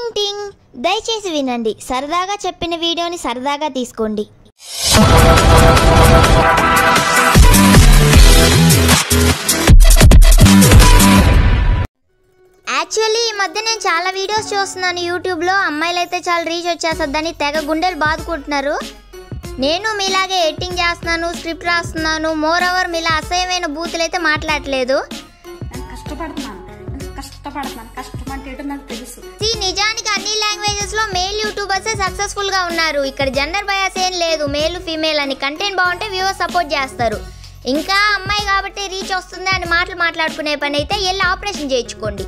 టింగ్ టింగ్ దయచేసి వినండి సరదాగా చెప్పిన వీడియోని సరదాగా తీసుకోండి యాక్చువల్లీ ఈ మధ్య నేను చాలా వీడియోస్ చూస్తున్నాను యూట్యూబ్లో అమ్మాయిలు అయితే చాలా రీచ్ వచ్చేస్తుందని తెగ గుండెలు బాదుకుంటున్నారు నేను మీలాగే ఎడిటింగ్ చేస్తున్నాను స్క్రిప్ట్ రాస్తున్నాను మోర్ ఓవర్ మీలా అసహ్యమైన బూతులు అయితే మాట్లాడలేదు నేను కష్టపడుతున్నాను నేను కష్టపడుతున్నాను కష్టం అంటే ఏంటో నాకు తెలుసు ఈ నిజానికి అన్ని లాంగ్వేజెస్ లో మేల్ యూట్యూబర్స్ సక్సెస్ఫుల్ గా ఉన్నారు ఇక్కడ జెండర్ బయాస్ ఏం లేదు మేల్ ఫీమేల్ అని కంటెంట్ బాగుంటే వ్యూవర్స్ సపోర్ట్ చేస్తారు ఇంకా అమ్మాయి కాబట్టి రీచ్ వస్తుంది అని మాటలు మాట్లాడుకునే పని అయితే వెళ్ళి ఆపరేషన్ చేయించుకోండి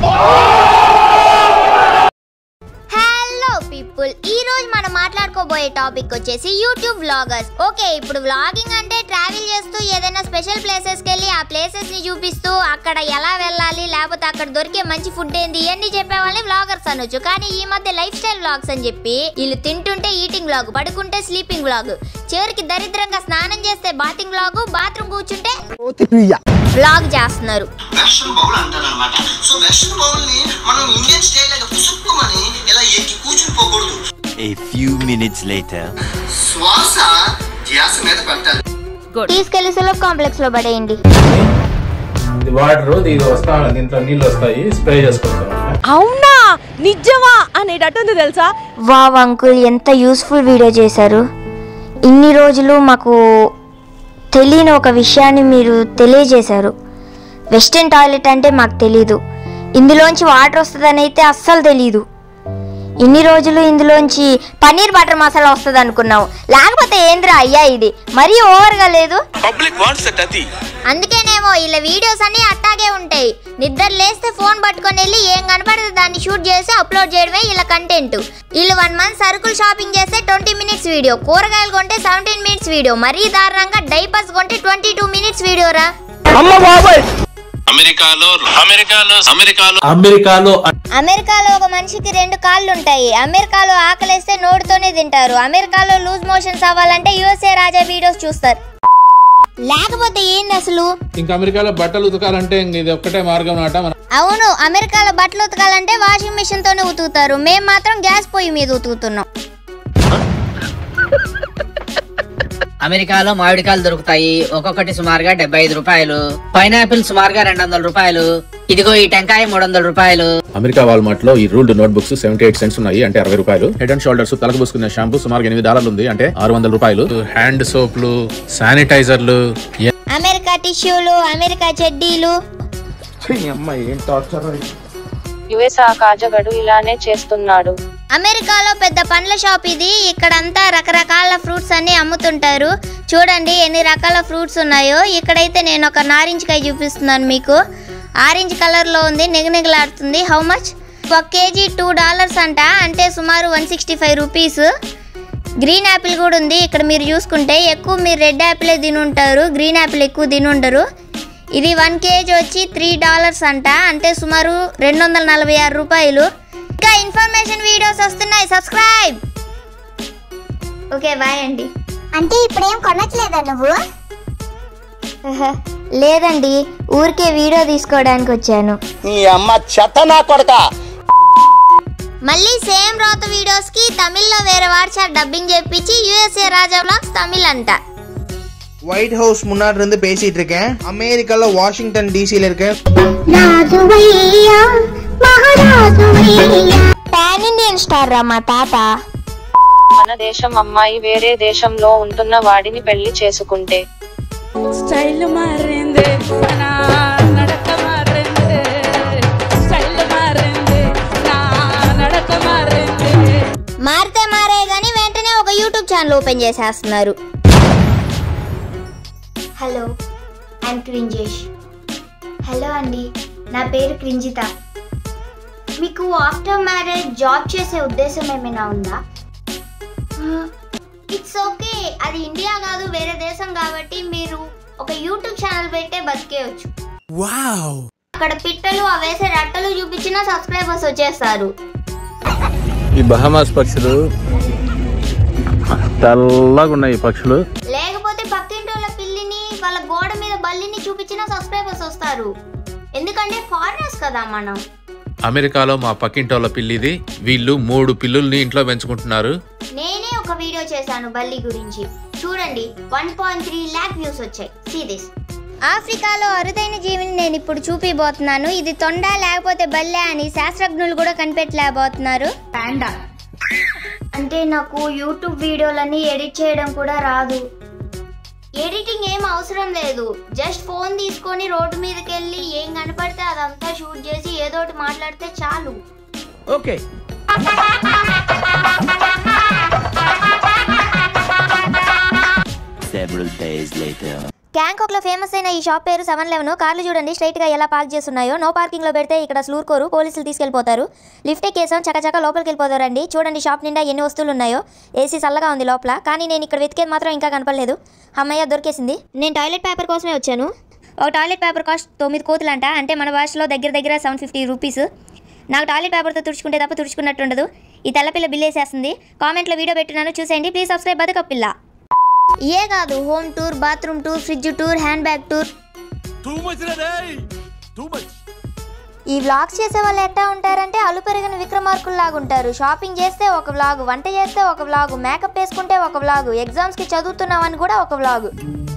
హలో పీపుల్ ఈ రోజు మనం మాట్లాడుకోబోయే టాపిక్ వచ్చేసి యూట్యూబ్ వ్లాగర్స్ ఓకే ఇప్పుడు వ్లాగింగ్ అంటే ట్రావెల్ చేస్తూ ఏదైనా స్పెషల్ ప్లేసెస్ కి వెళ్ళి ఆ ప్లేసెస్ ని చూపిస్తూ అక్కడ ఎలా వెళ్ళాలి లేకపోతే అక్కడ దొరికే మంచి ఫుడ్ ఏంది ఇవన్నీ చెప్పే వాళ్ళని వ్లాగర్స్ అనొచ్చు కానీ ఈ మధ్య లైఫ్ స్టైల్ వ్లాగ్స్ అని చెప్పి వీళ్ళు తింటుంటే ఈటింగ్ వ్లాగ్ పడుకుంటే స్లీపింగ్ వ్లాగ్ చివరికి దరిద్రంగా స్నానం చేస్తే బాతింగ్ వ్లాగ్ బాత్రూమ్ కూర్చుంటే వ్లాగ్ చేస్తున్నారు వెస్ట్రన్ బౌల్ అంటారు అనమాట సో వెస్ట్రన్ బౌల్ ని మనం ఇండియన్ స్టైల్ లాగా పుసుక్కుమని ఇలా ఎక్కి కూర్చుని పోకూడదు A few minutes later. శ్వాస ధ్యాస మీద పెట్టాలి తీసుకెళ్లి సులభ్ కాంప్లెక్స్ లో పడేయండి ఇది వాటర్ ఇది వస్తా దీంట్లో నీళ్ళు వస్తాయి స్ప్రే చేసుకుంటాం అవునా నిజమా అనేటట్టుంది తెలుసా వావ్ అంకుల్ ఎంత యూస్ఫుల్ వీడియో చేశారు ఇన్ని రోజులు మాకు తెలియని ఒక విషయాన్ని మీరు తెలియజేశారు వెస్టర్న్ టాయిలెట్ అంటే మాకు తెలీదు ఇందులోంచి వాటర్ వస్తుందని అయితే అస్సలు తెలీదు ఇన్ని రోజులు ఇందులోంచి పన్నీర్ బటర్ మసాలా వస్తుంది అనుకున్నాం లేకపోతే ఏంద్రా అయ్యా ఇది మరీ ఓవర్గా లేదు అందుకేనేమో ఇలా వీడియోస్ అన్ని అట్టాగే ఉంటాయి నిద్ర లేస్తే ఫోన్ పట్టుకొని వెళ్ళి ఏం కనపడితే దాన్ని షూట్ చేసి అప్లోడ్ చేయడమే ఇలా కంటెంట్ వీళ్ళు వన్ మంత్ సరుకులు షాపింగ్ చేస్తే ట్వంటీ మినిట్స్ వీడియో కూరగాయలు కొంటే సెవెంటీన్ మినిట్స్ వీడియో మరీ దారుణంగా డైపర్స్ కొంటే ట్వంటీ టూ మినిట్స్ వీడియో రా అమెరికాలో అమెరికాలో అమెరికాలో అమెరికాలో అమెరికాలో ఒక మనిషికి రెండు కాళ్ళు ఉంటాయి అమెరికాలో ఆకలేస్తే నోటితోనే తింటారు అమెరికాలో లూజ్ మోషన్స్ అవ్వాలంటే యుఎస్ఏ రాజా వీడియోస్ చూస్తారు లేకపోతే ఏంది అసలు ఇంకా అమెరికాలో బట్టలు ఉతకాలంటే ఇంక ఇది ఒక్కటే మార్గం నాట మనం అవును అమెరికాలో బట్టలు ఉతకాలంటే వాషింగ్ మిషన్ తోనే ఉతుకుతారు మేము మాత్రం గ్యాస్ పొయ్యి మీద ఉతుకుతున్నాం అమెరికాలో మామిడికాయలు దొరుకుతాయి ఒక్కొక్కటి సుమారుగా డెబ్బై ఐదు రూపాయలు పైనాపిల్ సుమారుగా రెండు వందల రూపాయలు ఇదిగో ఈ టెంకాయ మూడు వందల రూపాయలు అమెరికా వాల్మార్ట్ లో ఈ ruled notebooks seventy eight cents ఉన్నాయి అంటే అరవై రూపాయలు హెడ్ అండ్ షోల్డర్స్ తలకు పూసుకునే షాంపూ సుమారు ఎనిమిది డాలర్లు ఉంది అంటే ఆరు వందల రూపాయలు హ్యాండ్ సోప్లు శానిటైజర్లు అమెరికా టిష్యూలు అమెరికా చెడ్డీలు యుఎస్ ఆ కాజగడు ఇలానే చేస్తున్నాడు అమెరికాలో పెద్ద పండ్ల షాప్ ఇది ఇక్కడంతా రకరకాల ఫ్రూట్స్ అన్ని అమ్ముతుంటారు చూడండి ఎన్ని రకాల ఫ్రూట్స్ ఉన్నాయో ఇక్కడైతే నేను ఒక నారింజకాయ చూపిస్తున్నాను మీకు ఆరెంజ్ కలర్లో ఉంది నిగనిగలాడుతుంది హౌ మచ్ ఒక కేజీ టూ డాలర్స్ అంట అంటే సుమారు one sixty five rupees green apple కూడా ఉంది ఇక్కడ మీరు చూసుకుంటే ఎక్కువ మీరు రెడ్ యాపిలే తినుంటారు గ్రీన్ యాపిల్ ఎక్కువ తినుండరు ఇది వన్ కేజీ వచ్చి త్రీ డాలర్స్ అంట అంటే సుమారు రెండు వందల నలభై ఆరు రూపాయలు ఇంకా ఇన్ఫర్మేషన్ వీడియోస్ వస్తున్నాయి సబ్స్క్రైబ్ ఓకే బాయ్ అండి అంటే ఇప్పుడేం కొనట్లేదా నువ్వు లేదండి ఊరికే వీడియో తీసుకోవడానికి వచ్చాను నీ అమ్మ చెత్త నా కొడక మళ్ళీ సేమ్ రోత వీడియోస్ కి తమిళ్లో వేరే వాట్సాప్ డబ్బింగ్ చెప్పించి యుఎస్ఏ రాజా వ్లాగ్స్ తమిళ్ అంట ஒயிட் ஹவுஸ் முன்னாடி இருந்து பேசிட்டு இருக்கேன் அமெரிக்கால வாஷிங்டன் டிசில இருக்கேன் పాన్ ఇండియన్ స్టార్ రా మా తాత మన దేశం అమ్మాయి వేరే దేశంలో ఉంటున్న వాడిని పెళ్లి చేసుకుంటే స్టైల్ మారింది నా నడక మారింది స్టైల్ మారింది నా నడక మారింది మారితే మారే గానీ వెంటనే ఒక యూట్యూబ్ ఛానల్ ఓపెన్ చేసేస్తున్నారు హలో ఐమ్ క్రింజేష్ హలో అండి నా పేరు క్రింజిత మీకు ఆఫ్టర్ మ్యారేజ్ జాబ్ చేసే ఉద్దేశం ఏమైనా ఉందా ఇట్స్ ఓకే అది ఇండియా కాదు వేరే దేశం కాబట్టి మీరు ఒక యూట్యూబ్ ఛానల్ పెట్టే బతికేయచ్చు అక్కడ పిట్టలు ఆ వేసే రట్టలు చూపించినా సబ్స్క్రైబర్స్ వచ్చేస్తారు ఈ బహమాస్ పక్షులు తెల్లగా ఉన్నాయి ఈ పక్షులు లేకపోతే పక్కింటి వాళ్ళ పిల్లిని వాళ్ళ గోడ మీద బల్లిని చూపించినా సబ్స్క్రైబర్స్ వస్తారు ఎందుకంటే ఫారినర్స్ కదా మనం అమెరికాలో మా పక్కింటోళ్ళ పిల్లిది వీళ్ళు మూడు పిల్లుల్ని ఇంట్లో పెంచుకుంటున్నారు నేనే ఒక వీడియో చేశాను బల్లి గురించి చూడండి one point three lakh views వచ్చాయి సీ దిస్ ఆఫ్రికాలో అరుదైన జీవిని నేను ఇప్పుడు చూపిపోతున్నాను ఇది తొండ లేకపోతే బల్లె అని శాస్త్రజ్ఞులు కూడా కనిపెట్టలేకపోతున్నారు పాండా అంటే నాకు యూట్యూబ్ వీడియోలన్నీ ఎడిట్ చేయడం కూడా రాదు ఎడిటింగ్ ఏం అవసరం లేదు జస్ట్ ఫోన్ తీసుకొని రోడ్డు మీదకి వెళ్ళి ఏం కనపడితే అదంతా షూట్ చేసి ఏదో ఒకటి మాట్లాడితే చాలు okay Several days later. Bangkok లో ఫేమస్ అయిన ఈ షాప్ పేరు సెవెన్ లెవెన్ కార్లు చూడండి స్ట్రైట్ గా ఎలా పార్క్ చేస్తున్నాయో నో పార్కింగ్ లో పెడితే ఇక్కడ స్లూర్కోరు పోలీసులు తీసుకెళ్లిపోతారు లిఫ్ట్ ఎక్కేసాం చకచక లోపలికి వెళ్ళిపోతారండి చూడండి షాప్ నిండా ఎన్ని వస్తువులు ఉన్నాయో ఏసీ చల్లగా ఉంది లోపల కానీ నేను ఇక్కడ వెతికేది మాత్రం ఇంకా కనపడలేదు అమ్మయ్య దొరికేసింది నేను టాయిలెట్ పేపర్ కోసమే వచ్చాను ఒక టాయిలెట్ పేపర్ కాస్ట్ తొమ్మిది కోతులంట అంటే మన భాషలో దగ్గర దగ్గర సెవెన్ ఫిఫ్టీ రూపీస్ నాకు టాయిలెట్ పేపర్తో తుడుచుకుంటే తప్ప తుడుచుకున్నట్టు ఉండదు ఈ తెల్లపిల్ల బిల్ వేసేస్తుంది కామెంట్లో వీడియో పెట్టున్నాను చూసేయండి ప్లీజ్ సబ్స్క్రైబ్ బతుక పిల్ల ఏ కాదు home tour bathroom tour fridge tour handbag tour ఈ వ్లాగ్స్ చేసే వాళ్ళు ఎట్టా ఉంటారంటే అలు పెరిగిన విక్రమార్కులు లాగా ఉంటారు షాపింగ్ చేస్తే ఒక వ్లాగ్ వంట చేస్తే ఒక వ్లాగ్ మేకప్ వేసుకుంటే ఒక వ్లాగ్ ఎగ్జామ్స్ కి చదువుతున్నామని కూడా ఒక వ్లాగ్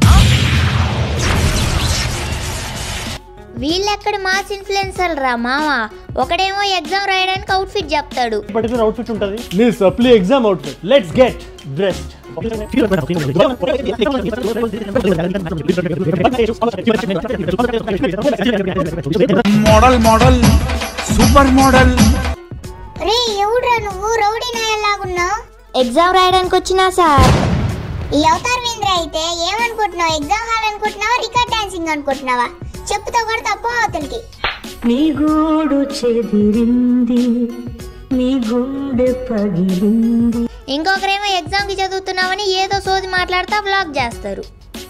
వీళ్ళెక్కడ మాస్ ఇన్ఫ్లుయెన్సర్ రా మామ ఒకడేమో ఎగ్జామ్ రాయడానికి అవుట్ఫిట్ చెప్తాడు పర్టికులర్ అవుట్ఫిట్ ఉంటుంది మీ supply exam outfit let's get dressed model model supermodel రే ఎవడ్రా నువ్వు రౌడీ నాయల్లాగున్నావు ఎగ్జామ్ రాయడానికి వచ్చినా సార్ ఈ అవతార్ వేంద్ర అయితే ఏమనుకుంటున్నావు ఎగ్జామ్ హాల్ అనుకుంటున్నావా రికార్డ్ డాన్సింగ్ అనుకుంటున్నావా చెప్పుతో కూడా తప్పు అవతలికి నీ గూడు చెదిరింది నీ గుండె పగిలింది ఇంకొకరేమో ఎగ్జామ్ కి చదువుతున్నామని ఏదో సోది మాట్లాడుతా వ్లాగ్ చేస్తారు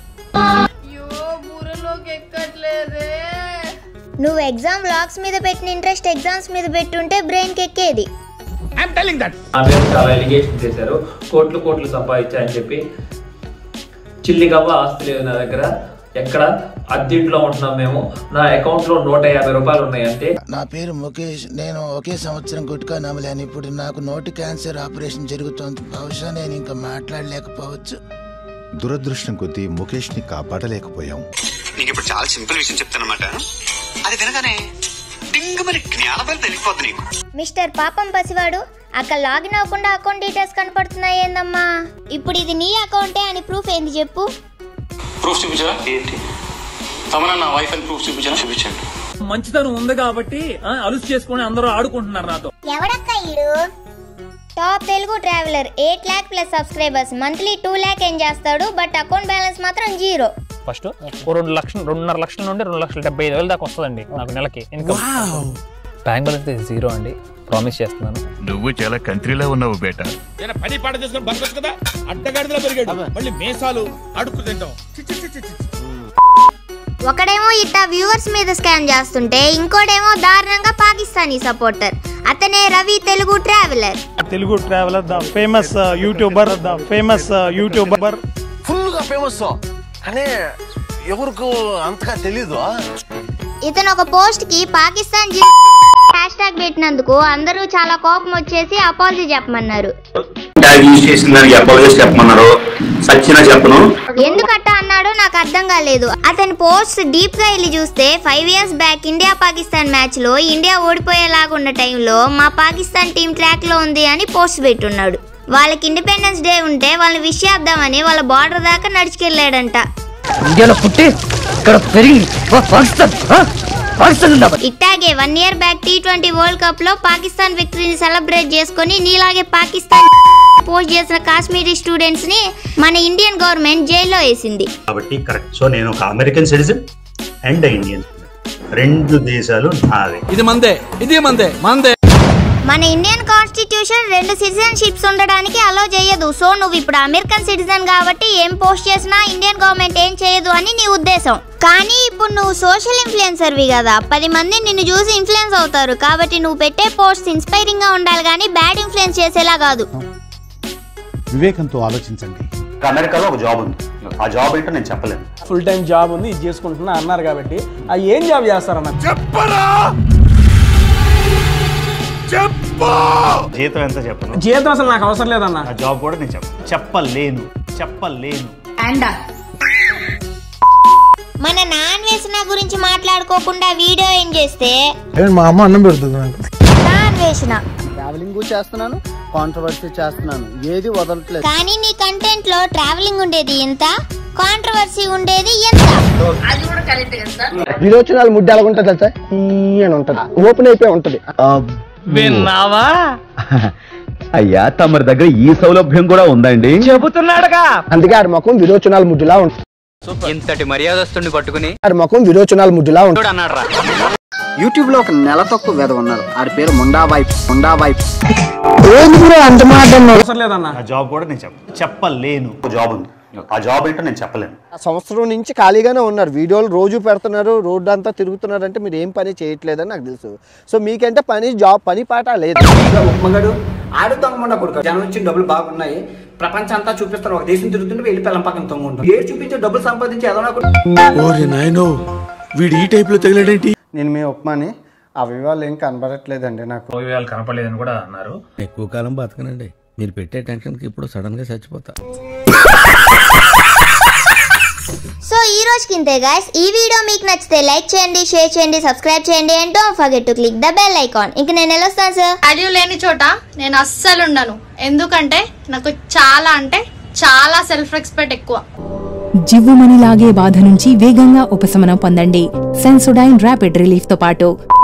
నువ్వు ఎగ్జామ్ వ్లాగ్స్ మీద పెట్టిన ఇంట్రెస్ట్ ఎగ్జామ్స్ మీద పెట్టుంటే బ్రెయిన్ కి ఎక్కేది ఐఎమ్ టెలింగ్ దట్ నా మీద చాలా ఎలిగేషన్ చేశారు కోట్లు కోట్లు సంపాదించాయని చెప్పి చిల్లి గవ్వ ఆస్తి లేదు నా దగ్గర ఎక్కడ అద్దెంట్లో ఉంటున్నాం మేము నా అకౌంట్లో నూట యాభై రూపాయలు ఉన్నాయంటే నా పేరు ముఖేష్ నేను ఒకే సంవత్సరం గుట్కా నమ్మలేను ఇప్పుడు నాకు నోటి క్యాన్సర్ ఆపరేషన్ జరుగుతోంది బహుశా నేను ఇంకా మాట్లాడలేకపోవచ్చు దురదృష్టం కొద్దీ ముఖేష్ ని కాపాడలేకపోయాం నీకు ఇప్పుడు చాలా సింపుల్ విషయం చెప్తానమాట అది వినగానే డింగ్ మరి జ్ఞానబలి తెలిసిపోద్ది నీకు మిస్టర్ పాపం పసివాడు అక్కడ లాగిన్ అవ్వకుండా అకౌంట్ డీటెయిల్స్ కనపడుతున్నాయి ఏందమ్మా ఇప్పుడు ఇది నీ అకౌంటే అని ప్రూఫ్ ఏంది చెప్పు ప్రూఫ్ చూపించరా ఏంటి తమన నా వైఫ్ అని ప్రూఫ్ చూపించరా చూపించండి మంచితనం ఉంది కాబట్టి ఆ, అలుసు చేసుకుని అందరూ ఆడుకుంటున్నారు నాతో ఎవడక్క ఈడు top Telugu traveller eight lakh plus subscribers monthly two lakh ఏం చేస్తాడు బట్ అకౌంట్ బ్యాలెన్స్ మాత్రం జీరో ఫస్ట్ ఓ రెండు లక్షలు రెండున్నర లక్షల నుండి రెండు లక్షల డెబ్బై ఐదు వేలు దాకా వస్తుందండి నాకు నెలకి ఇన్కమ్ బ్యాంక్ బ్యాలెన్స్ జీరో అండి ప్రామిస్ చేస్తున్నాను నువ్వు చాలా కంట్రీలో ఉన్నావు బేటా నేను పని పాట చేసుకుని బతకొచ్చు కదా అడ్డగాడిదలో పెరిగాడు మళ్ళీ మేసాలు అడుక్కు తింటాం చి, చి, చి, చి, చి. ఒకడేమో ఇట్టా వ్యూవర్స్ మీద స్కామ్ చేస్తుంటే ఇంకోడేమో దారుణంగా పాకిస్తానీ సపోర్టర్ అతనే Ravi Telugu traveller Telugu traveller the famous YouTuber the famous YouTuber full గా ఫేమస్ కానీ ఎవరికి అంతగా తెలీదు ఇతను ఒక పోస్ట్ కి పాకిస్తాన్ హ్యాష్ ట్యాగ్ పెట్టినందుకు అందరూ చాలా కోపం వచ్చేసి అపాలజీ చెప్పమన్నారు ట్యాగ్ యూజ్ చేసిన దానికి అపాలజీస్ చెప్పమన్నారు సచ్చినా చెప్పను ఎందుకట్ట అన్నాడో నాకు అర్థం కాలేదు అతని పోస్ట్ డీప్ గా వెళ్ళి చూస్తే five years back India Pakistan match లో ఇండియా ఓడిపోయేలాగా ఉన్న టైంలో మా పాకిస్తాన్ టీం ట్రాక్ లో ఉంది అని పోస్ట్ పెట్టున్నాడు వాళ్ళకి ఇండిపెండెన్స్ డే ఉంటే వాళ్ళని విష్ చేద్దామని వాళ్ళ బార్డర్ దాకా నడుచుకెళ్ళాడంట ఇండియాలో పుట్టి ఇక్కడ పెరిగి పాకిస్తాన్ పాకిస్తాన్ ఇట్టాగే one year back T twenty World Cup లో పాకిస్తాన్ విక్టరీని సెలబ్రేట్ చేసుకొని నీలాగే పాకిస్తాన్ పోస్ట్ చేసిన కాశ్మీరీ స్టూడెంట్స్ ని మన ఇండియన్ గవర్నమెంట్ జైల్లో వేసింది కాబట్టి కరెక్ట్ సో నేను ఒక అమెరికన్ సిటిజన్ అండ్ ఇండియన్ రెండు దేశాలు నావే ఇది మందే ఇది మందే మందే మన ఇండియన్ కాన్స్టిట్యూషన్ రెండు సిటిజన్షిప్స్ ఉండడానికి అలో చేయదు సో నువ్వు ఇప్పుడు అమెరికన్ సిటిజన్ కాబట్టి ఏం పోస్ట్ చేసినా ఇండియన్ గవర్నమెంట్ ఏం చేయదు అని నీ ఉద్దేశం కానీ ఇప్పుడు నువ్వు సోషల్ ఇన్ఫ్లుయెన్సర్వి కదా పది మంది నిన్ను చూసి ఇన్ఫ్లుయెన్స్ అవుతారు కాబట్టి నువ్వు పెట్టే పోస్ట్ ఇన్స్పైరింగ్ గా ఉండాలి కానీ బ్యాడ్ ఇన్ఫ్లుయెన్స్ చేసేలా కాదు వివేకంతో ఆలోచించండి అమెరికాలో ఒక జాబ్ ఉంది ఆ జాబ్ ఏంటో నేను చెప్పలేను ఫుల్ టైం జాబ్ ఉంది ఇది చేసుకుంటున్నా అన్నారు కాబట్టి ఆ ఏం జాబ్ చేస్తారన్న చెప్పరా చెప్పు జీతం ఎంత చెప్పను జీతం అసలు నాకు అవసరం లేదన్న ఆ జాబ్ కూడా నేను చెప్పను చెప్పలేను చెప్పలేను మన నాన్ వేసిన గురించి మాట్లాడుకోకుండా వీడియో ఏం చేస్తే మా అమ్మ అన్నం పెడుతుంది నాకు నాన్ వేసిన ట్రావెలింగ్ చేస్తున్నాను కాంట్రవర్సీ చేస్తున్నాను ఏది వదలట్లేదు కానీ నీ కంటెంట్ లో ట్రావెలింగ్ ఉండేది ఎంత కాంట్రవర్సీ ఉండేది ఎంత అది కూడా కరెక్ట్ కదా సార్ విరోచనాలు ముడ్డ ఎలా ఉంటుంది తెలుసా అని ఉంటది ఓపెన్ అయిపోయి ఉంటది విన్నావా అయ్యా తమరి దగ్గర ఈ సౌలభ్యం కూడా ఉందండి చెబుతున్నాడుగా అందుకే ఆడి ముఖం విరోచనాల ముడ్డులా ఉంటుంది ఇంతటి మర్యాదస్తుని పట్టుకుని ఆడి ముఖం విరోచనాల ముడ్డులా ఉంటుంది అన్నాడు యూట్యూబ్ లో ఒక నెల తక్కువ వేద ఉన్నారు ఆడి పేరు ముండా వైఫ్ ముండా వైఫ్ ఏంది బ్రో అంత మాట అవసరం లేదన్న ఆ జాబ్ కూడా నేను చెప్పను చెప్పలేను జాబ్ ఉంది ఆ జాబ్ ఏంటో నేను చెప్పలేను ఆ సంవత్సరం నుంచి ఖాళీగానే ఉన్నారు వీడియోలు రోజు పెడుతున్నారు రోడ్డు అంతా తిరుగుతున్నారు అంటే మీరు ఏం పని చేయట్లేదని నాకు తెలుసు సో మీకంటే పని జాబ్ పని పాట లేదు మగాడు ఆడు తొంగకుండా కొడుకు జనం ఇచ్చిన డబ్బులు బాగున్నాయి ప్రపంచం అంతా చూపిస్తారు ఒక దేశం తిరుగుతుంటే వెళ్ళి పిల్లం పక్కన తొంగుంటాం ఏడు చూపించే డబ్బులు సంపాదించి ఏదో నాకు ఓరి నాయనో వీడు ఈ టైప్ లో తగిలాడేంటి నేను మీ ఉప్మాని అవయవాలు ఏం కనబడట్లేదండి నాకు అవయవాలు కనపడలేదని కూడా అన్నారు ఎక్కువ కాలం బతకనండి మీరు పెట్టే టెన్షన్కి ఇప్పుడు సడన్ గా చచ్చిపోతా సో ఈ రోజుకి ఇంతే గాయస్ ఈ వీడియో మీకు నచ్చితే లైక్ చేయండి షేర్ చేయండి సబ్స్క్రైబ్ చేయండి and don't forget to click the bell icon ఇంక నేను వెళ్ళొస్తాను సార్ వాల్యూ లేని చోట నేను అస్సలు ఉండను ఎందుకంటే నాకు చాలా అంటే చాలా సెల్ఫ్ రెస్పెక్ట్ ఎక్కువ జివ్వుమని లాగే బాధ నుంచి వేగంగా ఉపశమనం పొందండి సెన్సోడైన్ ర్యాపిడ్ రిలీఫ్ తో పాటు